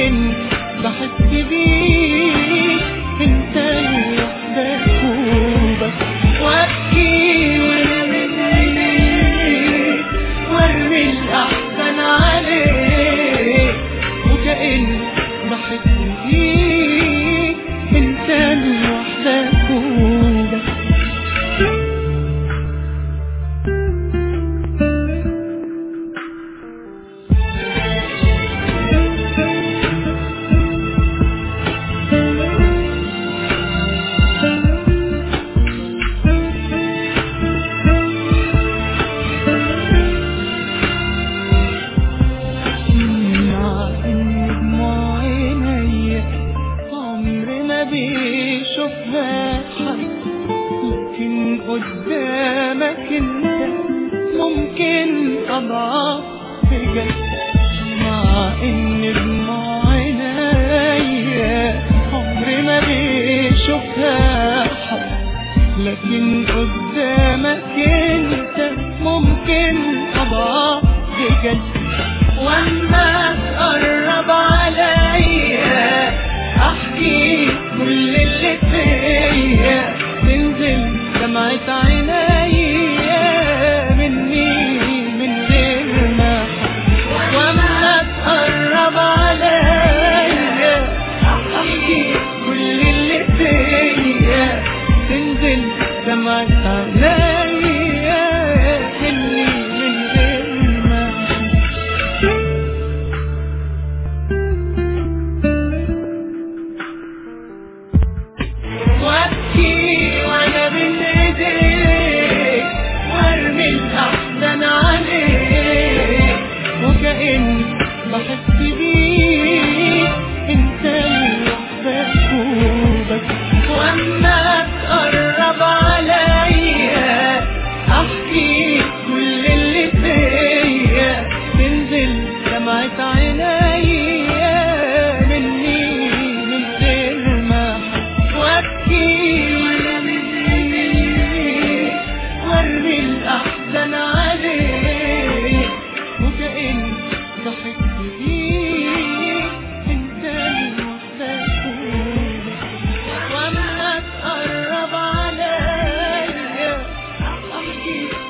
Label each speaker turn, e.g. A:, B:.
A: وكأن بحس بيك انت لوحدك وبس وابكي وارمي وارمي الاحزان عليك وكأن بحس بيك انت لوحدك وبس مع ان دموع عينيا عمر ما بيشوفها حد لكن قدامك انت ممكن اضعف بجد مع ان دموع عينيا عمر ما بيشوفها حد لكن قدامك انت ممكن اضعف بجد واما تقرب عليا احكي كل اللي فيا تنزل دمعة عينيا مني من غير ما أحس. واما تقرب عليا احكي كل اللي فيا تنزل دمعة عينيا مني من غير ما أحس. وابكي وانا بين ايديك وارمي الاحزان عليك وكأن بحس بيك انت لوحدك وبس واما تقرب عليا احكي كل اللي فيا تنزل دمعة عينيا مني من غير ما أحس. وابكي وارمي الاحزان عليك وكأن بحس بيك انت لوحدك وبس واما تقرب عليا احكي